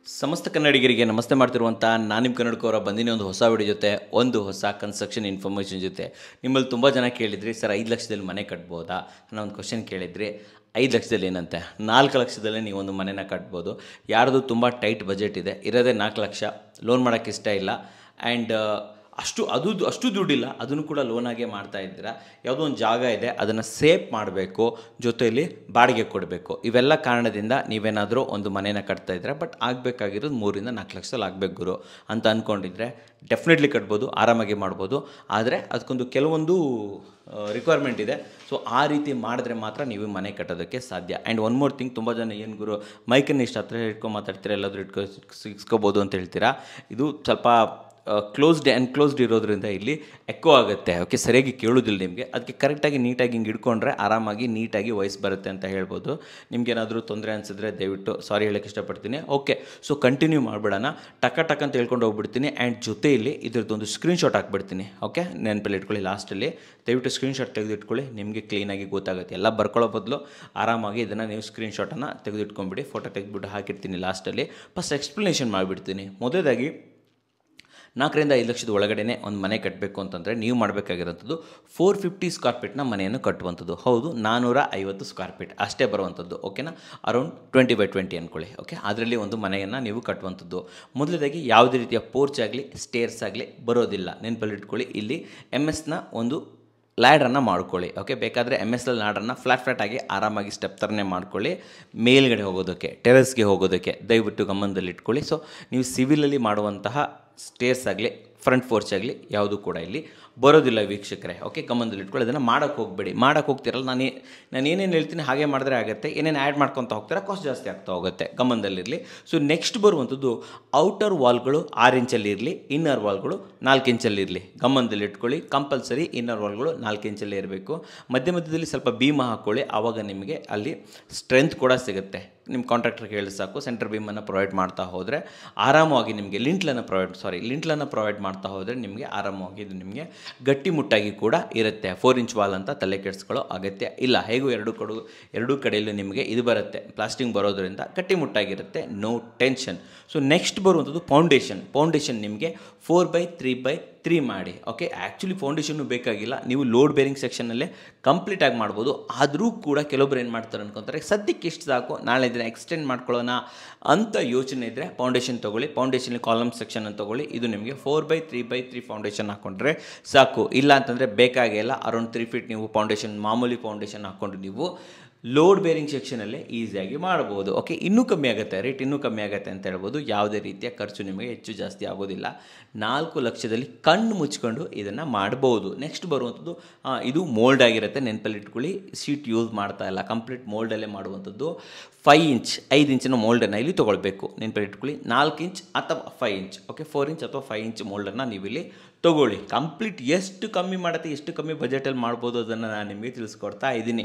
ಸಮಸ್ತ ಕನ್ನಡಿಗರಿಗೆ ನಮಸ್ತೆ ಮಾಡ್ತಿರುವಂಥ ನಾನು ನಿಮ್ಮ ಕನ್ನಡಕವರ ಬಂದಿನಿ ಒಂದು ಹೊಸ ವಿಡಿಯೋ ಜೊತೆ ಒಂದು ಹೊಸ ಕನ್ಸ್ಟ್ರಕ್ಷನ್ ಇನ್ಫಾರ್ಮೇಷನ್ ಜೊತೆ ನಿಮ್ಮಲ್ಲಿ ತುಂಬ ಜನ ಕೇಳಿದ್ರಿ ಸರ್ ಐದು ಲಕ್ಷದಲ್ಲಿ ಮನೆ ಕಟ್ಬೋದಾ ಅನ್ನೋ ಒಂದು ಕ್ವಶನ್ ಕೇಳಿದ್ರಿ ಐದು ಲಕ್ಷದಲ್ಲಿ ಏನಂತೆ ನಾಲ್ಕು ಲಕ್ಷದಲ್ಲೇ ನೀವು ಒಂದು ಮನೆನ ಕಟ್ಬೋದು ಯಾರ್ದು ತುಂಬ ಟೈಟ್ ಬಜೆಟ್ ಇದೆ ಇರೋದೇ ನಾಲ್ಕು ಲಕ್ಷ ಲೋನ್ ಮಾಡೋಕ್ಕೆ ಇಷ್ಟ ಇಲ್ಲ ಆ್ಯಂಡ್ ಅಷ್ಟು ಅದು ಅಷ್ಟು ದುಡ್ಡಿಲ್ಲ ಅದನ್ನು ಕೂಡ ಲೋನಾಗೆ ಮಾಡ್ತಾ ಇದ್ದೀರಾ ಯಾವುದೋ ಒಂದು ಜಾಗ ಇದೆ ಅದನ್ನು ಸೇಫ್ ಮಾಡಬೇಕು ಜೊತೆಯಲ್ಲಿ ಬಾಡಿಗೆ ಕೊಡಬೇಕು ಇವೆಲ್ಲ ಕಾರಣದಿಂದ ನೀವೇನಾದರೂ ಒಂದು ಮನೇನ ಕಟ್ತಾ ಇದ್ದೀರಾ ಬಟ್ ಆಗಬೇಕಾಗಿರೋದು ಮೂರಿಂದ ನಾಲ್ಕು ಲಕ್ಷದಲ್ಲಿ ಆಗಬೇಕು ಗುರು ಅಂತ ಅಂದ್ಕೊಂಡಿದ್ರೆ ಡೆಫಿನೆಟ್ಲಿ ಕಟ್ಬೋದು ಆರಾಮಾಗಿ ಮಾಡ್ಬೋದು ಆದರೆ ಅದಕ್ಕೊಂದು ಕೆಲವೊಂದು ರಿಕ್ವೈರ್ಮೆಂಟ್ ಇದೆ ಸೊ ಆ ರೀತಿ ಮಾಡಿದ್ರೆ ಮಾತ್ರ ನೀವು ಮನೆ ಕಟ್ಟೋದಕ್ಕೆ ಸಾಧ್ಯ ಆ್ಯಂಡ್ ಒನ್ ಮೋರ್ ಥಿಂಗ್ ತುಂಬ ಜನ ಏನು ಗುರು ಮೈಕನ್ನು ಇಷ್ಟು ಹತ್ರ ಇಟ್ಕೊಂಡು ಮಾತಾಡ್ತೀರಾ ಎಲ್ಲಾದರೂ ಇಟ್ಕೊ ಸಿಕ್ಸ್ಕೋಬೋದು ಅಂತ ಹೇಳ್ತೀರಾ ಇದು ಸ್ವಲ್ಪ ಕ್ಲೋಸ್ಡ್ ಎನ್ಕ್ಲೋಸ್ಡ್ ಇರೋದ್ರಿಂದ ಇಲ್ಲಿ ಎಕ್ಕೋ ಆಗುತ್ತೆ ಓಕೆ ಸರಿಯಾಗಿ ಕೇಳೋದಿಲ್ಲ ನಿಮಗೆ ಅದಕ್ಕೆ ಕರೆಕ್ಟಾಗಿ ನೀಟಾಗಿ ಹಿಂಗೆ ಹಿಡ್ಕೊಂಡ್ರೆ ಆರಾಮಾಗಿ ನೀಟಾಗಿ ವಾಯ್ಸ್ ಬರುತ್ತೆ ಅಂತ ಹೇಳ್ಬೋದು ನಿಮ್ಗೇನಾದರೂ ತೊಂದರೆ ಅನಿಸಿದ್ರೆ ದಯವಿಟ್ಟು ಸಾರಿ ಹೇಳೋಕ್ಕೆ ಇಷ್ಟಪಡ್ತೀನಿ ಓಕೆ ಸೊ ಕಂಟಿನ್ಯೂ ಮಾಡಿಬಿಡೋಣ ಟಕ ಟಕ್ ಅಂತ ಹೇಳ್ಕೊಂಡು ಹೋಗ್ಬಿಡ್ತೀನಿ ಆ್ಯಂಡ್ ಜೊತೆಯಲ್ಲಿ ಇದ್ರದ್ದೊಂದು ಸ್ಕ್ರೀನ್ಶಾಟ್ ಹಾಕ್ಬಿಡ್ತೀನಿ ಓಕೆ ನೆನಪಲ್ಲಿ ಇಟ್ಕೊಳ್ಳಿ ಲಾಸ್ಟಲ್ಲಿ ದಯವಿಟ್ಟು ಸ್ಕ್ರೀನ್ಶಾಟ್ ತೆಗೆದಿಟ್ಕೊಳ್ಳಿ ನಿಮಗೆ ಕ್ಲೀನಾಗಿ ಗೊತ್ತಾಗುತ್ತೆ ಎಲ್ಲ ಬರ್ಕೊಳ್ಳೋ ಬದಲು ಆರಾಮಾಗಿ ಇದನ್ನು ನೀವು ಸ್ಕ್ರೀನ್ಶಾಟನ್ನು ತೆಗೆದಿಟ್ಕೊಂಬಿಡಿ ಫೋಟೋ ತೆಗೆದುಬಿಟ್ಟು ಹಾಕಿರ್ತೀನಿ ಲಾಸ್ಟಲ್ಲಿ ಫಸ್ಟ್ ಎಕ್ಸ್ಪ್ಲನೇಷನ್ ಮಾಡಿಬಿಡ್ತೀನಿ ಮೊದಲೇದಾಗಿ ನಾಲ್ಕರಿಂದ ಐದು ಲಕ್ಷದ ಒಳಗಡೆ ಒಂದು ಮನೆ ಕಟ್ಟಬೇಕು ಅಂತಂದರೆ ನೀವು ಮಾಡಬೇಕಾಗಿರೋಂಥದ್ದು ಫೋರ್ ಫಿಫ್ಟಿ ಸ್ಕ್ವೇರ್ ಫೀಟ್ನ ಮನೆಯನ್ನು ಕಟ್ಟುವಂಥದ್ದು ಹೌದು ನಾನ್ನೂರ ಐವತ್ತು ಸ್ಕ್ವೇರ್ ಫೀಟ್ ಅಷ್ಟೇ ಬರುವಂಥದ್ದು ಓಕೆನಾ ಅರೌಂಡ್ ಟ್ವೆಂಟಿ ಬೈ ಟ್ವೆಂಟಿ ಅಂದ್ಕೊಳ್ಳಿ ಓಕೆ ಅದರಲ್ಲಿ ಒಂದು ಮನೆಯನ್ನು ನೀವು ಕಟ್ಟುವಂಥದ್ದು ಮೊದಲದಾಗಿ ಯಾವುದೇ ರೀತಿಯ ಪೋರ್ಚ್ ಆಗಲಿ ಸ್ಟೇರ್ಸ್ ಆಗಲಿ ಬರೋದಿಲ್ಲ ನೆನಪಲ್ಲಿ ಇಟ್ಕೊಳ್ಳಿ ಇಲ್ಲಿ ಎಮ್ ಎಸ್ನ ಒಂದು ಲ್ಯಾಡ್ರನ್ನು ಮಾಡ್ಕೊಳ್ಳಿ ಓಕೆ ಬೇಕಾದರೆ ಎಮ್ ಎಸ್ ಎಲ್ ಲ್ಯಾಡ್ರನ್ನು ಫ್ಲಾಟ್ ಫ್ಲಾಟ್ ಆಗಿ ಆರಾಮಾಗಿ ಸ್ಟೆಪ್ ಥರನೇ ಮಾಡ್ಕೊಳ್ಳಿ ಮೇಲ್ಗಡೆ ಹೋಗೋದಕ್ಕೆ ಟೆರೆಸ್ಗೆ ಹೋಗೋದಕ್ಕೆ ದಯವಿಟ್ಟು ಗಮನದಲ್ಲಿ ಇಟ್ಕೊಳ್ಳಿ ಸೊ ನೀವು ಸಿವಿಲಲ್ಲಿ ಮಾಡುವಂತಹ ಸ್ಟೇರ್ಸ್ ಆಗಲಿ ಫ್ರಂಟ್ ಫೋರ್ಚ್ ಆಗಲಿ ಯಾವುದು ಕೂಡ ಇಲ್ಲಿ ಬರೋದಿಲ್ಲ ವೀಕ್ಷಕರೇ ಓಕೆ ಗಮನದಲ್ಲಿ ಇಟ್ಕೊಳ್ಳಿ ಅದನ್ನು ಮಾಡೋಕ್ಕೆ ಹೋಗಬೇಡಿ ಮಾಡೋಕ್ಕೆ ಹೋಗ್ತಿರಲ್ಲ ನಾನು ನಾನು ಏನೇನು ಹೇಳ್ತೀನಿ ಹಾಗೆ ಮಾಡಿದ್ರೆ ಆಗುತ್ತೆ ಏನೇನು ಆ್ಯಡ್ ಮಾಡ್ಕೊತ ಹೋಗ್ತೀರಾ ಕಾಸ್ಟ್ ಜಾಸ್ತಿ ಆಗ್ತಾ ಹೋಗುತ್ತೆ ಗಮನದಲ್ಲಿರಲಿ ಸೊ ನೆಕ್ಸ್ಟ್ ಬರುವಂಥದ್ದು ಔಟರ್ ವಾಲ್ಗಳು ಆರು ಇಂಚಲ್ಲಿ ಇರಲಿ ಇನ್ನರ್ ವಾಲ್ಗಳು ನಾಲ್ಕು ಇಂಚಲ್ಲಿ ಇರಲಿ ಗಮನದಲ್ಲಿ ಇಟ್ಕೊಳ್ಳಿ ಕಂಪಲ್ಸರಿ ಇನ್ನರ್ ವಾಲ್ಗಳು ನಾಲ್ಕು ಇಂಚಲ್ಲೇ ಇರಬೇಕು ಮಧ್ಯ ಮಧ್ಯದಲ್ಲಿ ಸ್ವಲ್ಪ ಭೀಮ ಹಾಕ್ಕೊಳ್ಳಿ ಆವಾಗ ನಿಮಗೆ ಅಲ್ಲಿ ಸ್ಟ್ರೆಂತ್ ಕೂಡ ಸಿಗುತ್ತೆ ನಿಮ್ಮ ಕಾಂಟ್ರಾಕ್ಟರ್ಗೆ ಹೇಳಿ ಸಾಕು ಸೆಂಟರ್ ಬೀಮನ್ನು ಪ್ರೊವೈಡ್ ಮಾಡ್ತಾ ಹೋದರೆ ಆರಾಮವಾಗಿ ನಿಮಗೆ ಲಿಂಟ್ಲನ್ನು ಪ್ರೊವೈಡ್ ಸಾರಿ ಲಿಂಟ್ಲನ್ನು ಪ್ರೊವೈಡ್ ಮಾಡ್ತಾ ಹೋದರೆ ನಿಮಗೆ ಆರಾಮವಾಗಿ ಇದು ನಿಮಗೆ ಗಟ್ಟಿಮುಟ್ಟಾಗಿ ಕೂಡ ಇರುತ್ತೆ ಫೋರ್ ಇಂಚ್ ವಾಲ್ ಅಂತ ತಲೆ ಕೆಡಿಸ್ಕೊಳ್ಳೋ ಅಗತ್ಯ ಇಲ್ಲ ಹೇಗೂ ಎರಡು ಕಡು ಎರಡೂ ಕಡೆಯಲ್ಲೂ ನಿಮಗೆ ಇದು ಬರುತ್ತೆ ಪ್ಲಾಸ್ಟಿಂಗ್ ಬರೋದರಿಂದ ಗಟ್ಟಿಮುಟ್ಟಾಗಿರುತ್ತೆ ನೋ ಟೆನ್ಷನ್ ಸೊ ನೆಕ್ಸ್ಟ್ ಬರುವಂಥದ್ದು ಫೌಂಡೇಶನ್ ಫೌಂಡೇಶನ್ ನಿಮಗೆ four by three by three ಮಾಡಿ ಓಕೆ ಆ್ಯಕ್ಚುಲಿ ಫೌಂಡೇಶನ್ನು ಬೇಕಾಗಿಲ್ಲ ನೀವು ಲೋಡ್ ಬೇರಿಂಗ್ ಸೆಕ್ಷನಲ್ಲೇ ಕಂಪ್ಲೀಟಾಗಿ ಮಾಡ್ಬೋದು ಆದರೂ ಕೂಡ ಕೆಲವೊಬ್ರು ಏನು ಮಾಡ್ತಾರೆ ಅನ್ಕೊತಾರೆ ಸದ್ಯಕ್ಕೆ ಇಷ್ಟು ಸಾಕು ನಾಳೆ ದಿನ ಎಕ್ಸ್ಟೆಂಡ್ ಮಾಡ್ಕೊಳ್ಳೋಣ ಅಂತ ಯೋಚನೆ ಇದ್ದರೆ ಫೌಂಡೇಶನ್ ತೊಗೊಳ್ಳಿ ಫೌಂಡೇಶನ್ ಕಾಲಮ್ ಸೆಕ್ಷನ್ ಅಂತ ತೊಗೊಳ್ಳಿ ಇದು ನಿಮಗೆ four by three by three foundation ಹಾಕ್ಕೊಂಡ್ರೆ ಸಾಕು ಇಲ್ಲ ಅಂತಂದರೆ ಬೇಕಾಗಿಲ್ಲ ಅರೌಂಡ್ ತ್ರೀ ಫೀಟ್ ನೀವು ಫೌಂಡೇಶನ್ ಮಾಮೂಲಿ ಫೌಂಡೇಶನ್ ಹಾಕ್ಕೊಂಡು ನೀವು ಲೋಡ್ ಬೇರಿಂಗ್ ಸೆಕ್ಷನಲ್ಲೇ ಈಸಿಯಾಗಿ ಮಾಡ್ಬೋದು ಓಕೆ ಇನ್ನೂ ಕಮ್ಮಿ ಆಗುತ್ತೆ ರೇಟ್ ಇನ್ನೂ ಕಮ್ಮಿ ಆಗುತ್ತೆ ಅಂತ ಹೇಳ್ಬೋದು ಯಾವುದೇ ರೀತಿಯ ಖರ್ಚು ನಿಮಗೆ ಹೆಚ್ಚು ಜಾಸ್ತಿ ಆಗೋದಿಲ್ಲ ನಾಲ್ಕು ಲಕ್ಷದಲ್ಲಿ ಕಣ್ಣು ಮುಚ್ಕೊಂಡು ಇದನ್ನು ಮಾಡ್ಬೋದು ನೆಕ್ಸ್ಟ್ ಬರುವಂಥದ್ದು ಇದು ಮೋಲ್ಡ್ ಆಗಿರುತ್ತೆ ನೆನಪಲ್ಲಿ ಇಟ್ಕೊಳ್ಳಿ ಶೀಟ್ ಯೂಸ್ ಮಾಡ್ತಾ ಇಲ್ಲ ಕಂಪ್ಲೀಟ್ ಮೋಲ್ಡಲ್ಲೇ ಮಾಡುವಂಥದ್ದು ಫೈ ಇಂಚ್ ಐದು ಇಂಚಿನ ಮೋಲ್ಡನ್ನು ಇಲ್ಲಿ ತೊಗೊಳ್ಬೇಕು ನೆನಪಲ್ಲಿ ಇಟ್ಕೊಳ್ಳಿ ನಾಲ್ಕು ಇಂಚ್ ಅಥವಾ five inch okay four inch ಅಥವಾ ಫೈ ಇಂಚ್ ಮೋಲ್ಡನ್ನು ನೀವು ಇಲ್ಲಿ ತೊಗೊಳ್ಳಿ ಕಂಪ್ಲೀಟ್ ಎಷ್ಟು ಕಮ್ಮಿ ಮಾಡುತ್ತೆ ಎಷ್ಟು ಕಮ್ಮಿ ಬಜೆಟಲ್ಲಿ ಮಾಡ್ಬೋದು ಅದನ್ನು ನಾನು ನಿಮಗೆ ತಿಳಿಸ್ಕೊಡ್ತಾ ಇದ್ದೀನಿ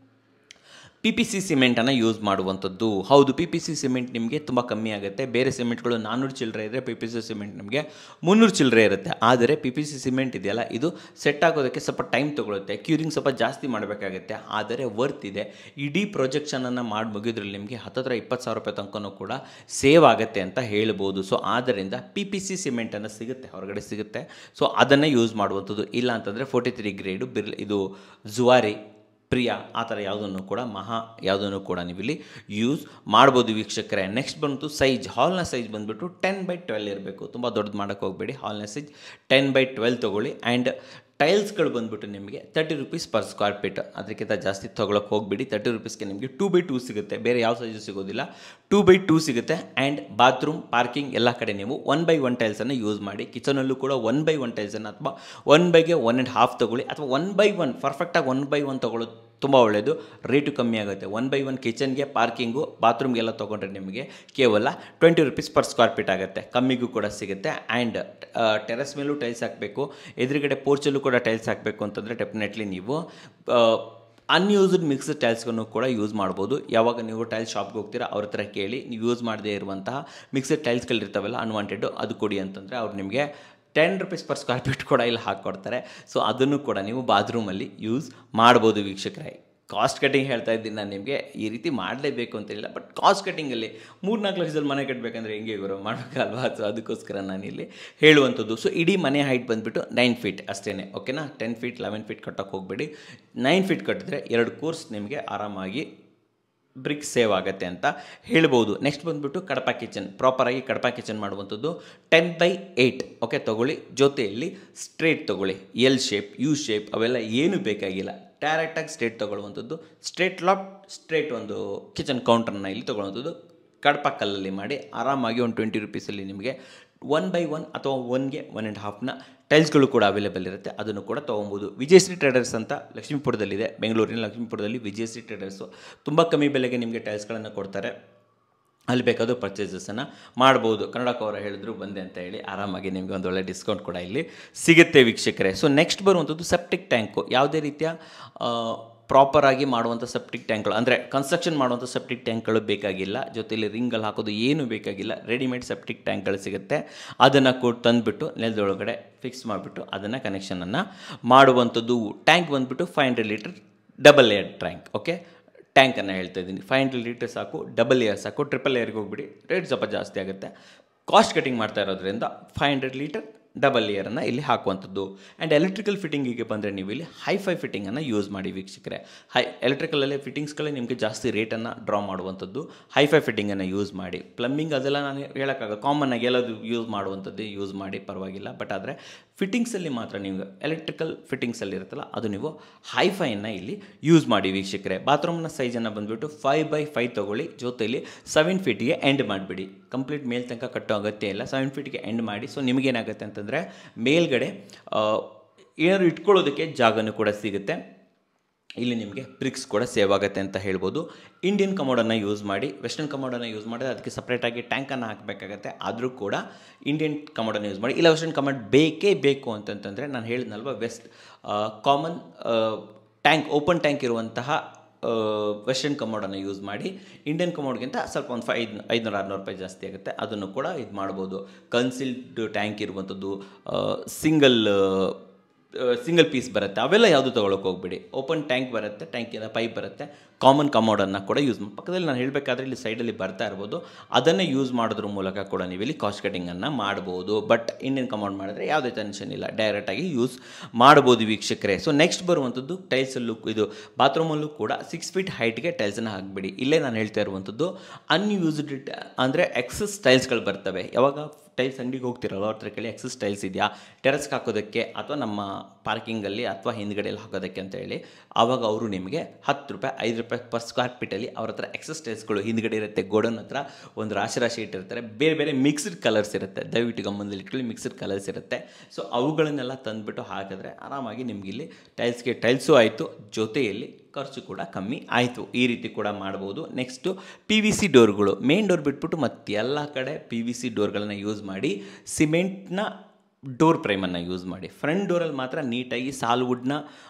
ಪಿ ಪಿ ಸಿ ಸಿಮೆಂಟನ್ನು ಯೂಸ್ ಮಾಡುವಂಥದ್ದು ಹೌದು ಪಿ ಪಿ ಸಿ ಸಿಮೆಂಟ್ ನಿಮಗೆ ತುಂಬ ಕಮ್ಮಿ ಆಗುತ್ತೆ ಬೇರೆ ಸಿಮೆಂಟ್ಗಳು ನಾನ್ನೂರು ಚಿಲ್ಲರೆ ಇದ್ದರೆ ಪಿ ಪಿ ಸಿ ಸಿಮೆಂಟ್ ನಿಮಗೆ ಮುನ್ನೂರು ಚಿಲ್ಲರೆ ಇರುತ್ತೆ ಆದರೆ ಪಿ ಪಿ ಸಿ ಸಿಮೆಂಟ್ ಇದೆಯಲ್ಲ ಇದು ಸೆಟ್ ಆಗೋದಕ್ಕೆ ಸ್ವಲ್ಪ ಟೈಮ್ ತೊಗೊಳುತ್ತೆ ಕ್ಯೂರಿಂಗ್ ಸ್ವಲ್ಪ ಜಾಸ್ತಿ ಮಾಡಬೇಕಾಗುತ್ತೆ ಆದರೆ ವರ್ತ್ ಇದೆ ಇಡೀ ಪ್ರೊಜೆಕ್ಷನನ್ನು ಮಾಡಿ ಮುಗಿದ್ರಲ್ಲಿ ನಿಮಗೆ ಹತ್ತತ್ರ ಇಪ್ಪತ್ತು ಸಾವಿರ ರೂಪಾಯಿ ತನಕನೂ ಕೂಡ ಸೇವ್ ಆಗುತ್ತೆ ಅಂತ ಹೇಳ್ಬೋದು ಸೊ ಆದ್ದರಿಂದ ಪಿ ಪಿ ಸಿ ಸಿಮೆಂಟನ್ನು ಸಿಗುತ್ತೆ ಹೊರಗಡೆ ಸಿಗುತ್ತೆ ಸೊ ಅದನ್ನೇ ಯೂಸ್ ಮಾಡುವಂಥದ್ದು ಇಲ್ಲ ಅಂತಂದರೆ ಫೋರ್ಟಿ ತ್ರೀ ಗ್ರೇಡು ಬಿರ್ ಇದು ಜುವಾರಿ ಪ್ರಿಯ ಆ ಥರ ಯಾವುದನ್ನು ಕೂಡ ಮಹಾ ಯಾವುದನ್ನು ಕೂಡ ನೀವು ಇಲ್ಲಿ ಯೂಸ್ ಮಾಡ್ಬೋದು ವೀಕ್ಷಕರೇ ನೆಕ್ಸ್ಟ್ ಬಂತು ಸೈಜ್ ಹಾಲ್ನ ಸೈಜ್ ಬಂದುಬಿಟ್ಟು ಟೆನ್ ಬೈ ಟ್ವೆಲ್ ಇರಬೇಕು ತುಂಬ ದೊಡ್ಡದು ಮಾಡೋಕ್ಕೆ ಹೋಗಬೇಡಿ ಹಾಲ್ನ ಸೈಜ್ ಟೆನ್ ಬೈ ಟ್ವೆಲ್ ತೊಗೊಳ್ಳಿ ಆ್ಯಂಡ್ ಟೈಲ್ಸ್ಗಳು ಬಂದುಬಿಟ್ಟು ನಿಮಗೆ thirty rupees per square feet ಅದಕ್ಕಿಂತ ಜಾಸ್ತಿ ತೊಗೊಳಕ್ಕೆ ಹೋಗ್ಬಿಡಿ ತರ್ಟಿ ರುಪೀಸ್ಗೆ ನಿಮಗೆ ಟೂ ಬೈ ಟೂ ಸಿಗುತ್ತೆ ಬೇರೆ ಯಾವ ಸೈಜು ಸಿಗೋದಿಲ್ಲ ಟೂ ಬೈ ಟೂ ಸಿಗುತ್ತೆ ಆ್ಯಂಡ್ ಬಾತ್ರೂಮ್ ಪಾರ್ಕಿಂಗ್ ಎಲ್ಲ ಕಡೆ ನೀವು ಒನ್ ಬೈ ಒನ್ ಟೈಲ್ಸನ್ನು ಯೂಸ್ ಮಾಡಿ ಕಿಚನಲ್ಲೂ ಕೂಡ ಒನ್ ಬೈ ಒನ್ ಟೈಲ್ಸನ್ನು ಅಥವಾ ಒನ್ ಬೈಗೆ ಒನ್ ಆ್ಯಂಡ್ ಹಾಫ್ ತೊಗೊಳ್ಳಿ ಅಥವಾ ಒನ್ ಬೈ ಒನ್ ಪರ್ಫೆಕ್ಟಾಗಿ ಒನ್ ಬೈ ಒನ್ ತೊಗೊಳ್ಳೋದು ತುಂಬ ಒಳ್ಳೆಯದು ರೇಟು ಕಮ್ಮಿ ಆಗುತ್ತೆ ಒನ್ ಬೈ ಒನ್ ಕಿಚನ್ಗೆ ಪಾರ್ಕಿಂಗು ಬಾತ್ರೂಮ್ಗೆಲ್ಲ ತೊಗೊಂಡ್ರೆ ನಿಮಗೆ ಕೇವಲ twenty rupees per square feet ಆಗುತ್ತೆ ಕಮ್ಮಿಗೂ ಕೂಡ ಸಿಗುತ್ತೆ ಆ್ಯಂಡ್ ಟೆರೆಸ್ ಮೇಲೂ ಟೈಲ್ಸ್ ಹಾಕಬೇಕು ಎದುರುಗಡೆ ಪೋರ್ಚಲ್ಲೂ ಕೂಡ ಟೈಲ್ಸ್ ಹಾಕಬೇಕು ಅಂತಂದರೆ ಡೆಫಿನೆಟ್ಲಿ ನೀವು ಅನ್ಯೂಸ್ಡ್ ಮಿಕ್ಸ್ಡ್ ಟೈಲ್ಸ್ಗಳನ್ನು ಕೂಡ ಯೂಸ್ ಮಾಡ್ಬೋದು ಯಾವಾಗ ನೀವು ಟೈಲ್ಸ್ ಶಾಪ್ಗೆ ಹೋಗ್ತೀರಾ ಅವ್ರ ಹತ್ರ ಕೇಳಿ ನೀವು ಯೂಸ್ ಮಾಡದೇ ಇರುವಂತಹ ಮಿಕ್ಸ್ಡ್ ಟೈಲ್ಸ್ಗಳಿರ್ತಾವಲ್ಲ ಅನ್ವಾಂಟೆಡು ಅದು ಕೊಡಿ ಅಂತಂದರೆ ಅವ್ರು ನಿಮಗೆ ten rupees per square feet ಕೂಡ ಇಲ್ಲಿ ಹಾಕ್ಕೊಡ್ತಾರೆ ಸೊ ಅದನ್ನು ಕೂಡ ನೀವು ಬಾತ್ರೂಮಲ್ಲಿ ಯೂಸ್ ಮಾಡ್ಬೋದು ವೀಕ್ಷಕರೇ ಕಾಸ್ಟ್ ಕಟಿಂಗ್ ಹೇಳ್ತಾ ಇದ್ದೀನಿ ನಾನು ನಿಮಗೆ ಈ ರೀತಿ ಮಾಡಲೇಬೇಕು ಅಂತೇಳಿಲ್ಲ ಬಟ್ ಕಾಸ್ಟ್ ಕಟಿಂಗಲ್ಲಿ ಮೂರು ನಾಲ್ಕು ಲಕ್ಷದಲ್ಲಿ ಮನೆ ಕಟ್ಟಬೇಕಂದ್ರೆ ಹೆಂಗೆ ಗುರು ಮಾಡಬೇಕಲ್ವಾ ಸೊ ಅದಕ್ಕೋಸ್ಕರ ನಾನಿಲ್ಲಿ ಹೇಳುವಂಥದ್ದು ಸೊ ಇಡೀ ಮನೆ ಹೈಟ್ ಬಂದುಬಿಟ್ಟು ನೈನ್ ಫೀಟ್ ಅಷ್ಟೇ ಓಕೆನಾ ಟೆನ್ ಫೀಟ್ ಲೆವೆನ್ ಫೀಟ್ ಕಟ್ಟೋಕ್ಕೆ ಹೋಗಬೇಡಿ ನೈನ್ ಫೀಟ್ ಕಟ್ಟಿದ್ರೆ ಎರಡು ಕೋರ್ಸ್ ನಿಮಗೆ ಆರಾಮಾಗಿ ಬ್ರಿಕ್ ಸೇವ್ ಆಗುತ್ತೆ ಅಂತ ಹೇಳ್ಬೋದು ನೆಕ್ಸ್ಟ್ ಬಂದುಬಿಟ್ಟು ಕಡಪ ಕಿಚನ್ ಪ್ರಾಪರಾಗಿ ಕಡಪ ಕಿಚನ್ ಮಾಡುವಂಥದ್ದು ಟೆನ್ ಬೈ ಏಯ್ಟ್ ಓಕೆ ತೊಗೊಳ್ಳಿ ಜೊತೆಯಲ್ಲಿ ಸ್ಟ್ರೇಟ್ ತೊಗೊಳ್ಳಿ ಎಲ್ ಶೇಪ್ ಯು ಶೇಪ್ ಅವೆಲ್ಲ ಏನೂ ಬೇಕಾಗಿಲ್ಲ ಡೈರೆಕ್ಟಾಗಿ ಸ್ಟ್ರೇಟ್ ತೊಗೊಳ್ಳುವಂಥದ್ದು ಸ್ಟ್ರೇಟ್ ಲಾಟ್ ಸ್ಟ್ರೇಟ್ ಒಂದು ಕಿಚನ್ ಕೌಂಟರ್ನ ಇಲ್ಲಿ ತೊಗೊಳ್ಳುವಂಥದ್ದು ಕಡಪ ಕಲ್ಲಲ್ಲಿ ಮಾಡಿ ಆರಾಮಾಗಿ ಒಂದು ಟ್ವೆಂಟಿ ರುಪೀಸಲ್ಲಿ ನಿಮಗೆ ಒನ್ ಬೈ ಒನ್ ಅಥವಾ ಒನ್ಗೆ ಒನ್ ಆ್ಯಂಡ್ ಹಾಫ್ನ ಟೈಲ್ಸ್ಗಳು ಕೂಡ ಅವೈಲೇಬಲ್ ಇರುತ್ತೆ ಅದನ್ನು ಕೂಡ ತೊಗೊಬೋದು ವಿಜಯಶ್ರೀ ಟ್ರೇಡರ್ಸ್ ಅಂತ ಲಕ್ಷ್ಮೀಪುರದಲ್ಲಿದೆ ಬೆಂಗಳೂರಿನ ಲಕ್ಷ್ಮೀಪುರದಲ್ಲಿ ವಿಜಯಶ್ರೀ ಟ್ರೇಡರ್ಸು ತುಂಬ ಕಮ್ಮಿ ಬೆಲೆಗೆ ನಿಮಗೆ ಟೈಲ್ಸ್ಗಳನ್ನು ಕೊಡ್ತಾರೆ ಅಲ್ಲಿ ಬೇಕಾದರೂ ಪರ್ಚೇಸಸನ್ನು ಮಾಡ್ಬೋದು ಕನ್ನಡಕ್ಕೆ ಅವರ ಹೇಳಿದ್ರು ಬಂದೆ ಅಂತ ಹೇಳಿ ಆರಾಮಾಗಿ ನಿಮಗೆ ಒಂದು ಒಳ್ಳೆ ಡಿಸ್ಕೌಂಟ್ ಕೂಡ ಇಲ್ಲಿ ಸಿಗುತ್ತೆ ವೀಕ್ಷಕರೇ ಸೊ ನೆಕ್ಸ್ಟ್ ಬರುವಂಥದ್ದು ಸೆಪ್ಟಿಕ್ ಟ್ಯಾಂಕು ಯಾವುದೇ ರೀತಿಯ ಪ್ರಾಪರಾಗಿ ಮಾಡುವಂಥ ಸೆಪ್ಟಿಕ್ ಟ್ಯಾಂಕ್ಗಳು ಅಂದರೆ ಕನ್ಸ್ಟ್ರಕ್ಷನ್ ಮಾಡುವಂಥ ಸೆಪ್ಟಿಕ್ ಟ್ಯಾಂಕ್ಗಳು ಬೇಕಾಗಿಲ್ಲ ಜೊತೆಯಲ್ಲಿ ರಿಂಗಲ್ಲಿ ಹಾಕೋದು ಏನೂ ಬೇಕಾಗಿಲ್ಲ ರೆಡಿಮೇಡ್ ಸೆಪ್ಟಿಕ್ ಟ್ಯಾಂಕ್ಗಳು ಸಿಗುತ್ತೆ ಅದನ್ನು ಕೊಟ್ಟು ತಂದುಬಿಟ್ಟು ನೆಲದೊಳಗಡೆ ಫಿಕ್ಸ್ ಮಾಡಿಬಿಟ್ಟು ಅದನ್ನು ಕನೆಕ್ಷನನ್ನು ಮಾಡುವಂಥದ್ದು ಟ್ಯಾಂಕ್ ಬಂದುಬಿಟ್ಟು five hundred litre double layer tank okay ಟ್ಯಾಂಕನ್ನು ಹೇಳ್ತಾ ಇದ್ದೀನಿ ಫೈವ್ ಹಂಡ್ರೆಡ್ ಲೀಟರ್ ಸಾಕು ಡಬಲ್ ಇಯರ್ ಸಾಕು ಟ್ರಿಪಲ್ ಇಯರ್ಗೆ ಹೋಗ್ಬಿಡಿ ರೇಟ್ ಸ್ವಲ್ಪ ಜಾಸ್ತಿ ಆಗುತ್ತೆ ಕಾಸ್ಟ್ ಕಟಿಂಗ್ ಮಾಡ್ತಾ ಇರೋದ್ರಿಂದ ಫೈವ್ ಹಂಡ್ರೆಡ್ ಲೀಟರ್ ಡಬಲ್ ಇಯರನ್ನು ಇಲ್ಲಿ ಹಾಕುವಂಥದ್ದು ಆ್ಯಂಡ್ ಎಲೆಕ್ಟ್ರಿಕಲ್ ಫಿಟ್ಟಿಂಗಿಗೆ ಬಂದರೆ ನೀವು ಇಲ್ಲಿ ಹೈಫೈ ಫಿಟ್ಟಿಂಗನ್ನು ಯೂಸ್ ಮಾಡಿ ವೀಕ್ಷಕರೇ ಹೈ ಎಲೆಕ್ಟ್ರಿಕಲಲ್ಲಿ ಫಿಟ್ಟಿಂಗ್ಸ್ಗಳೇ ನಿಮಗೆ ಜಾಸ್ತಿ ರೇಟನ್ನು ಡ್ರಾ ಮಾಡುವಂಥದ್ದು ಹೈಫೈ ಫಿಟ್ಟಿಂಗನ್ನು ಯೂಸ್ ಮಾಡಿ ಪ್ಲಂಬಿಂಗ್ ಅದೆಲ್ಲ ನಾನು ಹೇಳೋಕ್ಕಾಗ ಕಾಮನ್ ಆಗಿ ಎಲ್ಲದು ಯೂಸ್ ಮಾಡುವಂಥದ್ದು ಯೂಸ್ ಮಾಡಿ ಪರವಾಗಿಲ್ಲ ಬಟ್ ಆದರೆ ಫಿಟ್ಟಿಂಗ್ಸಲ್ಲಿ ಮಾತ್ರ ನೀವು ಎಲೆಕ್ಟ್ರಿಕಲ್ ಫಿಟ್ಟಿಂಗ್ಸಲ್ಲಿ ಇರುತ್ತಲ್ಲ ಅದು ನೀವು ಹೈಫೈಯನ್ನು ಇಲ್ಲಿ ಯೂಸ್ ಮಾಡಿ ವೀಕ್ಷಕರೇ ಬಾತ್ರೂಮ್ನ ಸೈಜನ್ನು ಬಂದುಬಿಟ್ಟು ಫೈವ್ ಬೈ ಫೈವ್ ತೊಗೊಳ್ಳಿ ಜೊತೆಯಲ್ಲಿ ಸೆವೆನ್ ಫೀಟಿಗೆ ಎಂಡ್ ಮಾಡಿಬಿಡಿ ಕಂಪ್ಲೀಟ್ ಮೇಲ್ ತನಕ ಕಟ್ಟೋ ಅಗತ್ಯ ಇಲ್ಲ ಸೆವೆನ್ ಫೀಟ್ಗೆ ಎಂಡ್ ಮಾಡಿ ಸೊ ನಿಮಗೇನಾಗುತ್ತೆ ಅಂತಂದರೆ ಮೇಲ್ಗಡೆ ಆ, ಏನಾದ್ರು ಇಟ್ಕೊಳ್ಳೋದಕ್ಕೆ ಜಾಗನೂ ಕೂಡ ಸಿಗುತ್ತೆ ಇಲ್ಲಿ ನಿಮಗೆ ಬ್ರಿಕ್ಸ್ ಕೂಡ ಸೇವ್ ಆಗುತ್ತೆ ಅಂತ ಹೇಳ್ಬೋದು ಇಂಡಿಯನ್ ಕಮೋಡನ್ನು ಯೂಸ್ ಮಾಡಿ ವೆಸ್ಟರ್ನ್ ಕಮೋಡನ್ನು ಯೂಸ್ ಮಾಡಿದ್ರೆ ಅದಕ್ಕೆ ಸಪ್ರೇಟಾಗಿ ಟ್ಯಾಂಕನ್ನು ಹಾಕಬೇಕಾಗತ್ತೆ ಆದರೂ ಕೂಡ ಇಂಡಿಯನ್ ಕಮೋಡನ್ನು ಯೂಸ್ ಮಾಡಿ ಇಲ್ಲ ವೆಸ್ಟರ್ನ್ ಕಮೋಡ್ ಬೇಕೇ ಬೇಕು ಅಂತಂತಂದರೆ ನಾನು ಹೇಳಿದ್ನಲ್ವ west common tank open tank ಇರುವಂತಹ ವೆಸ್ಟರ್ನ್ ಕಮೋಡನ್ನು ಯೂಸ್ ಮಾಡಿ ಇಂಡಿಯನ್ ಕಮೋಡ್ಗಿಂತ ಸ್ವಲ್ಪ ಒಂದು ಫೈ ಐದು ಐದುನೂರು ಆರುನೂರು ರೂಪಾಯಿ ಜಾಸ್ತಿ ಆಗುತ್ತೆ ಅದನ್ನು ಕೂಡ ಇದು ಮಾಡ್ಬೋದು ಕನ್ಸಿಲ್ಡ್ ಟ್ಯಾಂಕ್ ಇರುವಂಥದ್ದು ಸಿಂಗಲ್ ಸಿಂಗಲ್ ಪೀಸ್ ಬರುತ್ತೆ ಅವೆಲ್ಲ ಯಾವುದು ತೊಗೊಳಕ್ಕೆ ಹೋಗ್ಬಿಡಿ ಓಪನ್ ಟ್ಯಾಂಕ್ ಬರುತ್ತೆ ಟ್ಯಾಂಕಿಂದ ಪೈಪ್ ಬರುತ್ತೆ ಕಾಮನ್ ಕಮೋಡನ್ನು ಕೂಡ ಯೂಸ್ ಮಾಡಿ ಪಕ್ಕದಲ್ಲಿ ನಾನು ಹೇಳಬೇಕಾದ್ರೆ ಇಲ್ಲಿ ಸೈಡಲ್ಲಿ ಬರ್ತಾ ಇರ್ಬೋದು ಅದನ್ನೇ ಯೂಸ್ ಮಾಡೋದ್ರ ಮೂಲಕ ಕೂಡ ನೀವು ಇಲ್ಲಿ ಕಾಸ್ಟ್ ಕಟಿಂಗನ್ನು ಮಾಡ್ಬೋದು ಬಟ್ ಇಂಡಿಯನ್ ಕಮೌಂಡ್ ಮಾಡಿದ್ರೆ ಯಾವುದೇ ಟೆನ್ಷನ್ ಇಲ್ಲ ಡೈರೆಕ್ಟಾಗಿ ಯೂಸ್ ಮಾಡ್ಬೋದು ವೀಕ್ಷಕರೇ ಸೊ ನೆಕ್ಸ್ಟ್ ಬರುವಂಥದ್ದು ಟೈಲ್ಸಲ್ಲೂ ಇದು ಬಾತ್ರೂಮಲ್ಲೂ ಕೂಡ ಸಿಕ್ಸ್ ಫೀಟ್ ಹೈಟ್ಗೆ ಟೈಲ್ಸನ್ನು ಹಾಕ್ಬಿಡಿ ಇಲ್ಲೇ ನಾನು ಹೇಳ್ತಾ ಇರುವಂಥದ್ದು ಅನ್ಯೂಸ್ಡ್ ಅಂದರೆ ಎಕ್ಸಸ್ ಟೈಲ್ಸ್ಗಳು ಬರ್ತವೆ ಯಾವಾಗ ಟೈಲ್ಸ್ ಅಂಗಡಿಗೆ ಹೋಗ್ತಿರಲ್ಲ ಅವ್ರ ಹತ್ರ ಕೇಳಿ ಎಕ್ಸಸ್ ಟೈಲ್ಸ್ ಇದೆಯಾ ಟೆರಸ್ಗೆ ಹಾಕೋದಕ್ಕೆ ಅಥವಾ ನಮ್ಮ ಪಾರ್ಕಿಂಗಲ್ಲಿ ಅಥವಾ ಹಿಂದ್ಗಡೆಯಲ್ಲಿ ಹಾಕೋದಕ್ಕೆ ಅಂತ ಹೇಳಿ ಆವಾಗ ಅವರು ನಿಮಗೆ ಹತ್ತು ರೂಪಾಯಿ ಐದು ರೂಪಾಯಿ ಪರ್ ಸ್ಕ್ವೇರ್ ಫೀಟಲ್ಲಿ ಅವ್ರ ಹತ್ರ ಎಕ್ಸಸ್ ಟೈಲ್ಸ್ಗಳು ಹಿಂದ್ಗಡೆ ಇರುತ್ತೆ ಗೋಡನ್ ಹತ್ರ ಒಂದು ರಾಶಿ ರಾಶಿ ಇಟ್ಟಿರ್ತಾರೆ ಬೇರೆ ಬೇರೆ ಮಿಕ್ಸ್ಡ್ ಕಲರ್ಸ್ ಇರುತ್ತೆ ದಯವಿಟ್ಟು ಗಮನದಲ್ಲಿ ಇಟ್ಕೊಳ್ಳಿ ಮಿಕ್ಸ್ಡ್ ಕಲರ್ಸ್ ಇರುತ್ತೆ ಸೊ ಅವುಗಳನ್ನೆಲ್ಲ ತಂದುಬಿಟ್ಟು ಹಾಕಿದ್ರೆ ಆರಾಮಾಗಿ ನಿಮ್ಗೆ ಇಲ್ಲಿ ಟೈಲ್ಸ್ಗೆ ಟೈಲ್ಸು ಆಯಿತು ಜೊತೆಯಲ್ಲಿ ಖರ್ಚು ಕೂಡ ಕಮ್ಮಿ ಆಯಿತು ಈ ರೀತಿ ಕೂಡ ಮಾಡ್ಬೋದು ನೆಕ್ಸ್ಟು ಪಿ ವಿ ಸಿ ಡೋರ್ಗಳು ಮೇನ್ ಡೋರ್ ಬಿಟ್ಬಿಟ್ಟು ಮತ್ತೆ ಎಲ್ಲ ಕಡೆ ಪಿ ವಿ ಸಿ ಡೋರ್ಗಳನ್ನು ಯೂಸ್ ಮಾಡಿ ಸಿಮೆಂಟ್ನ ಡೋರ್ ಪ್ರೈಮನ್ನು ಯೂಸ್ ಮಾಡಿ ಫ್ರಂಟ್ ಡೋರಲ್ಲಿ ಮಾತ್ರ ನೀಟಾಗಿ ಸಾಲ್ವುಡ್ನ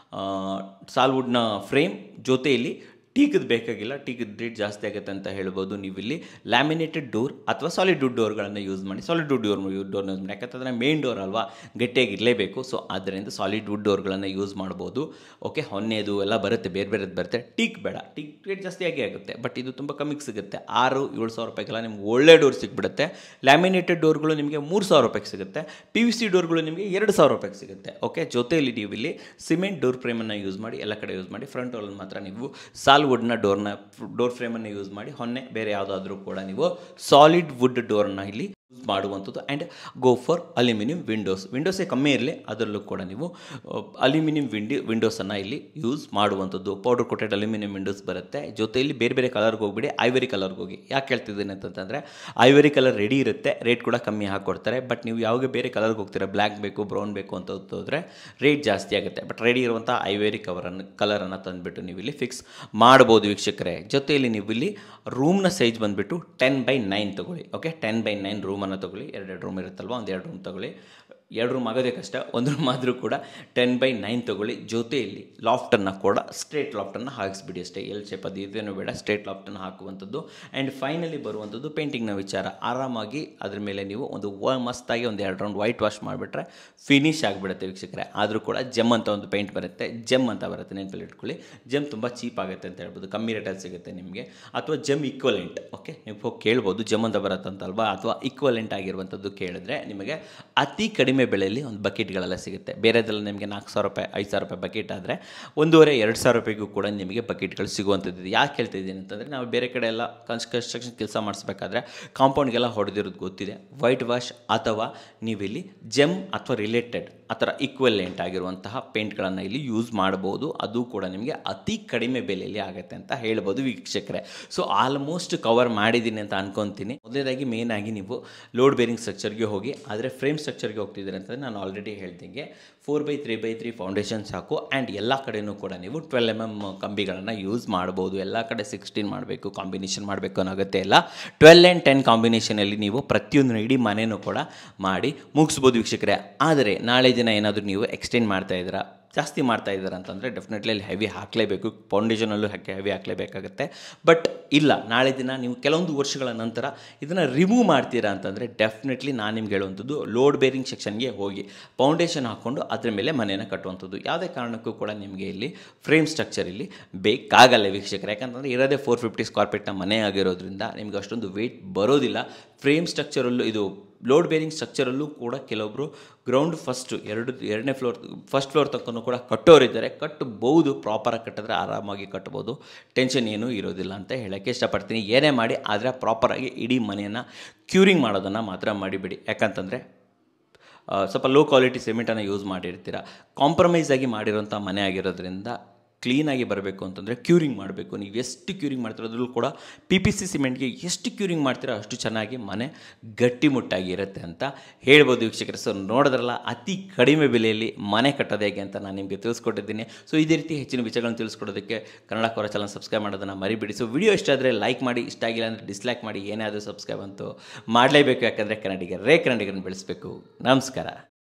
ಸಾಲ್ವುಡ್ನ ಫ್ರೇಮ್ ಜೊತೆಯಲ್ಲಿ ಟೀಕದ ಬೇಕಾಗಿಲ್ಲ ಟೀಕದ ರೇಟ್ ಜಾಸ್ತಿ ಆಗುತ್ತೆ ಅಂತ ಹೇಳ್ಬೋದು ನೀವು ಇಲ್ಲಿ ಲ್ಯಾಮಿನೇಟೆಡ್ ಡೋರ್ ಅಥವಾ ಸಾಲಿಡ್ ವುಡ್ ಡೋರ್ಗಳನ್ನು ಯೂಸ್ ಮಾಡಿ ಸಾಲಿಡ್ ವುಡ್ ಡೋರ್ ಡೋರ್ನ ಯೂಸ್ ಮಾಡಿ ಯಾಕಂತಂದರೆ ಮೇನ್ ಡೋರ್ ಅಲ್ವಾ ಗಟ್ಟಿಯಾಗಿರಲೇಬೇಕು ಸೊ ಆದ್ದರಿಂದ ಸಾಲಿಡ್ ವುಡ್ ಡೋರ್ಗಳನ್ನು ಯೂಸ್ ಮಾಡ್ಬೋದು ಓಕೆ ಹೊನ್ನೆದು ಎಲ್ಲ ಬರುತ್ತೆ ಬೇರೆ ಬೇರೆದು ಬರುತ್ತೆ ಟೀಕ್ ಬೇಡ ಟೀಕ್ ರೇಟ್ ಜಾಸ್ತಿ ಆಗೇ ಆಗುತ್ತೆ ಬಟ್ ಇದು ತುಂಬ ಕಮ್ಮಿಗೆ ಸಿಗುತ್ತೆ ಆರು ಏಳು ಸಾವಿರ ರೂಪಾಯಿಗೆಲ್ಲ ನಿಮ್ಗೆ ಒಳ್ಳೆ ಡೋರ್ ಸಿಕ್ಬಿಡುತ್ತೆ ಲ್ಯಾಮಿನೇಟೆಡ್ ಡೋರ್ಗಳು ನಿಮಗೆ ಮೂರು ಸಾವಿರ ರೂಪಾಯಿಗೆ ಸಿಗುತ್ತೆ ಪಿ ವಿ ಸಿ ಡೋರ್ಗಳು ನಿಮಗೆ ಎರಡು ಸಾವಿರ ರೂಪಾಯಿಗೆ ಸಿಗುತ್ತೆ ಓಕೆ ಜೊತೆಯಲ್ಲಿ ನೀವು ಇಲ್ಲಿ ಸಿಮೆಂಟ್ ಡೋರ್ ಫ್ರೇಮನ್ನು ಯೂಸ್ ಮಾಡಿ ಎಲ್ಲ ಕಡೆ ಯೂಸ್ ಮಾಡಿ ಫ್ರಂಟ್ ಡೋರಲ್ಲಿ ಮಾತ್ರ ನೀವು ಸಾಲ್ ವುಡ್ನ ಡೋರ್ನ ಡೋರ್ ಫ್ರೇಮನ್ನು ಯೂಸ್ ಮಾಡಿ ಹೊನ್ನೆ ಬೇರೆ ಯಾವುದಾದ್ರೂ ಕೂಡ ನೀವು ಸಾಲಿಡ್ ವುಡ್ ಡೋರ್ನ ಇಲ್ಲಿ ಯೂಸ್ ಮಾಡುವಂಥದ್ದು and go for aluminium windows ವಿಂಡೋಸೇ ಕಮ್ಮಿ ಇರಲಿ ಅದರಲ್ಲೂ ಕೂಡ ನೀವು ಅಲ್ಯೂಮಿನಿಯಂ ವಿಂಡಿ ವಿಂಡೋಸನ್ನು ಇಲ್ಲಿ ಯೂಸ್ ಮಾಡುವಂಥದ್ದು ಪೌಡರ್ ಕೊಟೆಡ್ ಅಲ್ಯೂಮಿನಿಯಂ ವಿಂಡೋಸ್ ಬರುತ್ತೆ ಜೊತೆಯಲ್ಲಿ ಬೇರೆ ಬೇರೆ ಕಲರ್ಗೆ ಹೋಗ್ಬಿಡಿ ಐವರಿ ಕಲರ್ಗೆ ಹೋಗಿ ಯಾಕೆ ಹೇಳ್ತಿದ್ದೀನಿ ಅಂತಂತಂದರೆ ಐವರಿ ಕಲರ್ ರೆಡಿ ಇರುತ್ತೆ ರೇಟ್ ಕೂಡ ಕಮ್ಮಿ ಹಾಕ್ಕೊಡ್ತಾರೆ ಬಟ್ ನೀವು ಯಾವಾಗ ಬೇರೆ ಕಲರ್ಗೆ ಹೋಗ್ತೀರಾ ಬ್ಲ್ಯಾಕ್ ಬೇಕು ಬ್ರೌನ್ ಬೇಕು ಅಂತ ಹೋದ್ರೆ ರೇಟ್ ಜಾಸ್ತಿ ಆಗುತ್ತೆ ಬಟ್ ರೆಡಿ ಇರುವಂಥ ಐವೇರಿ ಕವರನ್ನು ಕಲರನ್ನು ತಂದುಬಿಟ್ಟು ನೀವು ಇಲ್ಲಿ ಫಿಕ್ಸ್ ಮಾಡ್ಬೋದು ವೀಕ್ಷಕರೇ ಜೊತೆಯಲ್ಲಿ ನೀವು ಇಲ್ಲಿ ರೂಮ್ನ ಸೈಜ್ ಬಂದುಬಿಟ್ಟು ಟೆನ್ ಬೈ ನೈನ್ ತೊಗೊಳ್ಳಿ ಓಕೆ ಟೆನ್ ಬೈ ನೈನ್ ರೂಮನ್ನು ತೊಗೊಳ್ಳಿ ಎರಡೆರಡು ರೂಮ್ ಇರುತ್ತಲ್ವ ಒಂದು ಎರಡು ರೂಮ್ ತೊಗೊಳ್ಳಿ ಎರಡು ರೂಮ್ ಆಗೋದೇ ಕಷ್ಟ ಒಂದು ರೂಮ್ ಆದರೂ ಕೂಡ ಟೆನ್ ಬೈ ನೈನ್ ತೊಗೊಳ್ಳಿ ಜೊತೆಯಲ್ಲಿ ಲಾಫ್ಟನ್ನು ಕೂಡ ಸ್ಟ್ರೇಟ್ ಲಾಫ್ಟನ್ನು ಹಾಕಿಸ್ಬಿಡಿ ಅಷ್ಟೇ ಎಲ್ ಶೇಪ್ ಅದು ಇದೇನು ಬೇಡ ಸ್ಟ್ರೇಟ್ ಲಾಫ್ಟನ್ನು ಹಾಕುವಂಥದ್ದು ಆ್ಯಂಡ್ ಫೈನಲಿ ಬರುವಂಥದ್ದು ಪೇಂಟಿಂಗ್ನ ವಿಚಾರ ಆರಾಮಾಗಿ ಅದ್ರ ಮೇಲೆ ನೀವು ಒಂದು ವ ಮಸ್ತಾಗಿ ಒಂದು ಎರಡು ರೌಂಡ್ ವೈಟ್ ವಾಶ್ ಮಾಡಿಬಿಟ್ರೆ ಫಿನಿಶ್ ಆಗಿಬಿಡುತ್ತೆ ವೀಕ್ಷಕರೇ ಆದರೂ ಕೂಡ ಜಮ್ ಅಂತ ಒಂದು ಪೇಂಟ್ ಬರುತ್ತೆ ಜಮ್ ಅಂತ ಬರುತ್ತೆ ನೆನಪಲ್ಲಿ ಇಟ್ಕೊಳ್ಳಿ ಜಮ್ ತುಂಬ ಚೀಪ್ ಆಗುತ್ತೆ ಅಂತ ಹೇಳ್ಬೋದು ಕಮ್ಮಿ ರೇಟಲ್ಲಿ ಸಿಗುತ್ತೆ ನಿಮಗೆ ಅಥವಾ ಜಮ್ ಈಕ್ವಲೆಂಟ್ ಓಕೆ ನೀವು ಹೋಗಿ ಕೇಳ್ಬೋದು ಜಮ್ ಅಂತ ಬರುತ್ತಂತಲ್ವಾ ಅಥವಾ ಈಕ್ವಲೆಂಟ್ ಆಗಿರುವಂಥದ್ದು ಕೇಳಿದ್ರೆ ನಿಮಗೆ ಅತಿ ಕಡಿಮೆ ಬೆಲೆಯಲ್ಲಿ ಒಂದು ಬಕೆಟ್ಗಳೆಲ್ಲ ಸಿಗುತ್ತೆ ಬೇರೆದೆಲ್ಲ ನಿಮಗೆ ನಾಲ್ಕು ಸಾವಿರ ರೂಪಾಯಿ ಐದು ಸಾವಿರ ರೂಪಾಯಿ ಬಕೆಟ್ ಆದರೆ ಒಂದೂವರೆ ಎರಡು ಸಾವಿರ ರೂಪಾಯಿಗೂ ಕೂಡ ನಿಮಗೆ ಬಕೆಟ್ಗಳು ಸಿಗುವಂಥದ್ದು ಯಾಕೆ ಹೇಳ್ತಾ ಇದ್ದೀನಿ ಅಂತಂದರೆ ನಾವು ಬೇರೆ ಕಡೆ ಎಲ್ಲ ಕನ್ಸ್ ಕನ್ಸ್ಟ್ರಕ್ಷನ್ ಕೆಲಸ ಮಾಡಿಸ್ಬೇಕಾದ್ರೆ ಕಾಂಪೌಂಡ್ಗೆಲ್ಲ ಹೊಡೆದಿರೋದು ಗೊತ್ತಿದೆ ವೈಟ್ ವಾಶ್ ಅಥವಾ ನೀವಿಲ್ಲಿ ಜೆಮ್ ಅಥವಾ ರಿಲೇಟೆಡ್ ಆ ಥರ ಈಕ್ವಲೆಂಟ್ ಆಗಿರುವಂತಹ ಪೇಂಟ್ಗಳನ್ನು ಇಲ್ಲಿ ಯೂಸ್ ಮಾಡ್ಬೋದು ಅದು ಕೂಡ ನಿಮಗೆ ಅತಿ ಕಡಿಮೆ ಬೆಲೆಯಲ್ಲಿ ಆಗುತ್ತೆ ಅಂತ ಹೇಳ್ಬೋದು ವೀಕ್ಷಕರೇ ಸೊ ಆಲ್ಮೋಸ್ಟ್ ಕವರ್ ಮಾಡಿದ್ದೀನಿ ಅಂತ ಅನ್ಕೊತೀನಿ ಮೊದಲನೇದಾಗಿ ಮೇನ್ ಆಗಿ ನೀವು ಲೋಡ್ ಬೇರಿಂಗ್ ಸ್ಟ್ರಕ್ಚರ್ಗೆ ಹೋಗಿ ಆದರೆ ಫ್ರೇಮ್ ಸ್ಟ್ರಕ್ಚರ್ಗೆ ಹೋಗ್ತಿದ್ದೀರಿ ಅಂತಂದರೆ ನಾನು ಆಲ್ರೆಡಿ ಹೇಳ್ದಂಗೆ four by three by three foundation ಸಾಕು ಆ್ಯಂಡ್ ಎಲ್ಲ ಕಡೆಯೂ ಕೂಡ ನೀವು ಟ್ವೆಲ್ ಎಮ್ ಎಮ್ ಕಂಬಿಗಳನ್ನು ಯೂಸ್ ಮಾಡ್ಬೋದು ಎಲ್ಲ ಕಡೆ ಸಿಕ್ಸ್ಟೀನ್ ಮಾಡಬೇಕು ಕಾಂಬಿನೇಷನ್ ಮಾಡಬೇಕು ಅನ್ನೋ ಅಗತ್ಯ ಇಲ್ಲ ಟ್ವೆಲ್ ಆ್ಯಂಡ್ ಟೆನ್ ಕಾಂಬಿನೇಷನಲ್ಲಿ ನೀವು ಪ್ರತಿಯೊಂದು ಇಡೀ ಮನೆಯೂ ಕೂಡ ಮಾಡಿ ಮುಗಿಸ್ಬೋದು ವೀಕ್ಷಕರೇ ಆದರೆ ನಾಳೆ ದಿನ ಏನಾದರೂ ನೀವು ಎಕ್ಸ್ಟೆಂಡ್ ಮಾಡ್ತಾ ಇದ್ದೀರಾ ಜಾಸ್ತಿ ಮಾಡ್ತಾ ಇದ್ದಾರೆ ಅಂತಂದರೆ ಡೆಫಿನೆಟ್ಲಿ ಅಲ್ಲಿ ಹೆವಿ ಹಾಕಲೇಬೇಕು ಫೌಂಡೇಶನಲ್ಲೂ ಹಾಕಿ ಹೆವಿ ಹಾಕಲೇಬೇಕಾಗುತ್ತೆ ಬಟ್ ಇಲ್ಲ ನಾಳೆ ದಿನ ನೀವು ಕೆಲವೊಂದು ವರ್ಷಗಳ ನಂತರ ಇದನ್ನು ರಿಮೂವ್ ಮಾಡ್ತೀರಾ ಅಂತಂದರೆ ಡೆಫಿನೆಟ್ಲಿ ನಾನು ನಿಮ್ಗೆ ಹೇಳುವಂಥದ್ದು ಲೋಡ್ ಬೇರಿಂಗ್ ಸೆಕ್ಷನ್ಗೆ ಹೋಗಿ ಫೌಂಡೇಶನ್ ಹಾಕ್ಕೊಂಡು ಅದ್ರ ಮೇಲೆ ಮನೆಯನ್ನು ಕಟ್ಟುವಂಥದ್ದು ಯಾವುದೇ ಕಾರಣಕ್ಕೂ ಕೂಡ ನಿಮಗೆ ಇಲ್ಲಿ ಫ್ರೇಮ್ ಸ್ಟ್ರಕ್ಚರ್ ಇಲ್ಲಿ ಬೇಕಾಗಲ್ಲ ವೀಕ್ಷಕರು ಯಾಕಂತಂದರೆ ಇರೋದೇ ಫೋರ್ ಫಿಫ್ಟಿ ಸ್ಕ್ವೇರ್ ಫೀಟ್ನ ಮನೆ ಆಗಿರೋದ್ರಿಂದ ನಿಮ್ಗೆ ಅಷ್ಟೊಂದು ವೆಯ್ಟ್ ಬರೋದಿಲ್ಲ ಫ್ರೇಮ್ ಸ್ಟ್ರಕ್ಚರಲ್ಲೂ ಇದು ಲೋಡ್ ಬೇರಿಂಗ್ ಸ್ಟ್ರಕ್ಚರಲ್ಲೂ ಕೂಡ ಕೆಲವೊಬ್ಬರು ಗ್ರೌಂಡ್ ಫಸ್ಟು ಎರಡು ಎರಡನೇ ಫ್ಲೋರ್ ಫಸ್ಟ್ ಫ್ಲೋರ್ ತನಕ ಕೂಡ ಕಟ್ಟೋರಿದ್ದಾರೆ ಕಟ್ಟಬಹುದು ಪ್ರಾಪರಾಗಿ ಕಟ್ಟಿದ್ರೆ ಆರಾಮಾಗಿ ಕಟ್ಬೋದು ಟೆನ್ಷನ್ ಏನೂ ಇರೋದಿಲ್ಲ ಅಂತ ಹೇಳೋಕ್ಕೆ ಇಷ್ಟಪಡ್ತೀನಿ ಏನೇ ಮಾಡಿ ಆದರೆ ಪ್ರಾಪರಾಗಿ ಇಡೀ ಮನೆಯನ್ನು ಕ್ಯೂರಿಂಗ್ ಮಾಡೋದನ್ನು ಮಾತ್ರ ಮಾಡಿಬಿಡಿ ಯಾಕಂತಂದರೆ ಸ್ವಲ್ಪ ಲೋ ಕ್ವಾಲಿಟಿ ಸಿಮೆಂಟನ್ನು ಯೂಸ್ ಮಾಡಿರ್ತೀರ ಕಾಂಪ್ರಮೈಸ್ ಆಗಿ ಮಾಡಿರೋಂಥ ಮನೆ ಆಗಿರೋದ್ರಿಂದ ಕ್ಲೀನಾಗಿ ಬರಬೇಕು ಅಂತಂದರೆ ಕ್ಯೂರಿಂಗ್ ಮಾಡಬೇಕು ನೀವು ಎಷ್ಟು ಕ್ಯೂರಿಂಗ್ ಮಾಡ್ತೀರೋ ಅದ್ರಲ್ಲೂ ಕೂಡ ಪಿ ಪಿ ಸಿ ಸಿಮೆಂಟ್ಗೆ ಎಷ್ಟು ಕ್ಯೂರಿಂಗ್ ಮಾಡ್ತೀರೋ ಅಷ್ಟು ಚೆನ್ನಾಗಿ ಮನೆ ಗಟ್ಟಿಮುಟ್ಟಾಗಿ ಇರುತ್ತೆ ಅಂತ ಹೇಳ್ಬೋದು ವೀಕ್ಷಕರು ಸೊ ನೋಡಿದ್ರಲ್ಲ ಅತಿ ಕಡಿಮೆ ಬೆಲೆಯಲ್ಲಿ ಮನೆ ಕಟ್ಟೋದು ಹೇಗೆ ಅಂತ ನಾನು ನಿಮಗೆ ತಿಳಿಸ್ಕೊಟ್ಟಿದ್ದೀನಿ ಸೊ ಇದೇ ರೀತಿ ಹೆಚ್ಚಿನ ವಿಷಯಗಳನ್ನು ತಿಳಿಸ್ಕೊಡೋದಕ್ಕೆ ಕನ್ನಡ ಕೋರ ಚಾನಲ್ ಸಬ್ಸ್ಕ್ರೈಬ್ ಮಾಡೋದನ್ನು ಮರಿಬಿಡಿ ಸೊ ವಿಡಿಯೋ ಇಷ್ಟ ಆದರೆ ಲೈಕ್ ಮಾಡಿ ಇಷ್ಟ ಆಗಿಲ್ಲ ಅಂದರೆ ಡಿಸ್ಲೈಕ್ ಮಾಡಿ ಏನೇ ಆದರೂ ಸಬ್ಸ್ಕ್ರೈಬ್ ಅಂತೂ ಮಾಡಲೇಬೇಕು ಯಾಕಂದರೆ ಕನ್ನಡಿಗರೇ ಕನ್ನಡಿಗರನ್ನು ಬೆಳೆಸಬೇಕು ನಮಸ್ಕಾರ